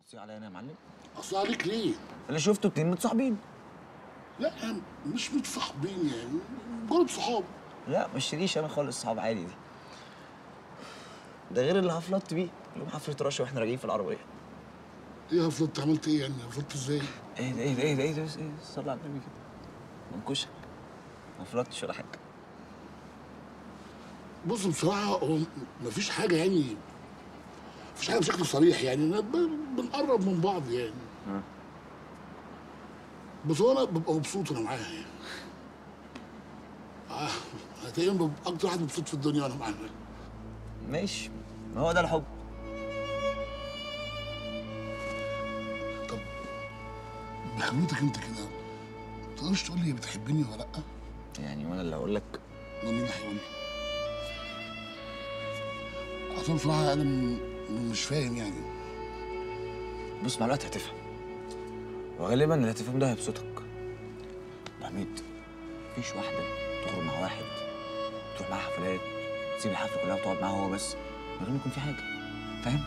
تصيع عليا انا يا معلم اصل عليك ليه؟ انا شفته اتنين متصاحبين لا مش متصاحبين يعني مجرد صحاب لا ما اشتريش انا خالص صحاب عادي دي ده غير اللي هفلطت بيه يوم حفله رشا واحنا راجعين في العربيه ايه هفضلت عملت ايه يعني هفضلت ازاي؟ ايه ده ايه ده ايه ده ايه ده ايه صلي على النبي كده منكوشه ما فلطتش ولا حاجه بص بصراحه هو مفيش حاجه يعني مفيش حاجه بشكل صريح يعني أنا ب- بنقرب من بعض يعني بس هو انا ببقى مبسوط وانا معاها يعني اه أنا تقريبا ببقى اكتر واحد مبسوط في الدنيا وانا معاها ماشي ما هو ده الحب طب بخبرتك انت كده ما تقدرش تقول لي هي بتحبني ولا لا؟ يعني وانا اللي هقول لك مين اللي هيقول لي؟ اصل بصراحه انا م- مش فاهم يعني بص مع الوقت هتفهم وغالبا اللي هتفهم ده هيبسطك أبو حميد مفيش واحدة تخرج مع واحد تروح معاه حفلات تسيب الحفلة كلها وتقعد معاه هو بس من غير ما يكون في حاجة فاهم؟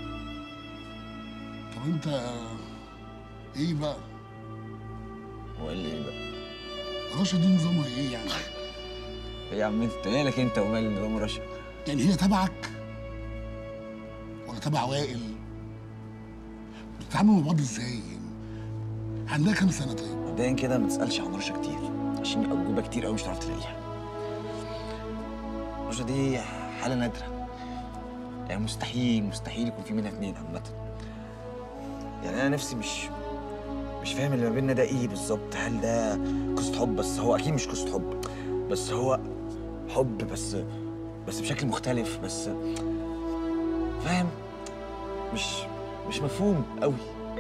طب انت ايه بقى؟ هو قال لي ايه بقى؟ رشا دي نظامها ايه يعني؟ ايه يا عم انت مالك انت ومال نظام رشا؟ يعني هي تبعك ولا تبع وائل؟ بتتعاملوا مع بعض ازاي يعني؟ عندها كام سنة طيب؟ مبدئيا كده ما تسألش عن رشا كتير عشان أجوبة كتير قوي مش هتعرف تلاقيها رشا دي حالة نادرة يعني مستحيل مستحيل يكون في منها اتنين عامة يعني أنا نفسي مش مش فاهم اللي ما بيننا ده إيه بالظبط هل ده قصة حب بس هو أكيد مش قصة حب بس هو حب بس بس بشكل مختلف بس فاهم مش مش مفهوم قوي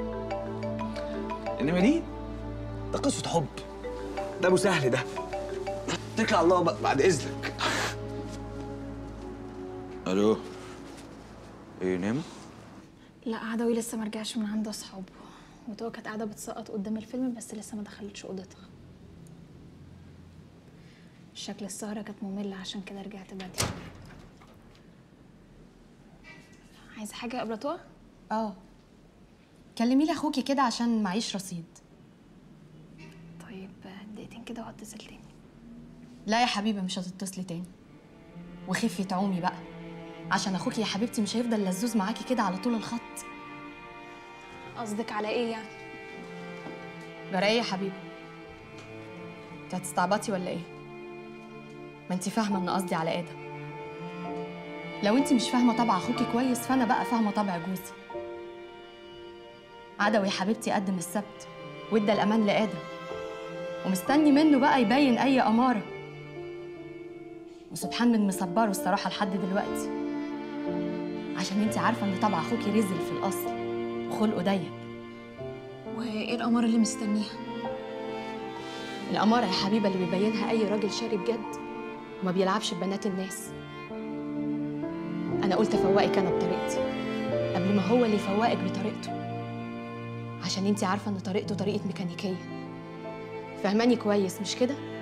انما دي ده قصة حب ده ابو سهل ده اتكل على الله بقى بعد اذنك الو ايه نام لا عدوي لسه ما رجعش من عند اصحابه وتو كانت قاعده بتسقط قدام الفيلم بس لسه ما دخلتش اوضتها شكل السهره كانت ممله عشان كده رجعت بدري عايزه حاجه قبل طه اه كلمي لي اخوكي كده عشان معيش رصيد طيب دقيقتين كده وهتصل تاني لا يا حبيبه مش هتتصلي تاني وخفي تعومي بقى عشان اخوكي يا حبيبتي مش هيفضل لزوز معاكي كده على طول الخط قصدك على ايه يعني جرى ايه يا حبيبه انت هتستعبطي ولا ايه ما انت فاهمه ان قصدي على ادم لو انت مش فاهمه طبع اخوكي كويس فانا بقى فاهمه طبع جوزي عدوي يا حبيبتي قدم السبت وادى الامان لادم ومستني منه بقى يبين اي اماره وسبحان من مصبره الصراحه لحد دلوقتي عشان انت عارفه ان طبع اخوكي رزل في الاصل وخلقه ضيق وايه القمر اللي مستنيها الأمارة يا حبيبة اللي بيبينها أي راجل شاري بجد وما بيلعبش ببنات الناس أنا قلت أفوقك أنا بطريقتي قبل ما هو اللي يفوقك بطريقته عشان انتي عارفة إن طريقته طريقة ميكانيكية فهماني كويس مش كده؟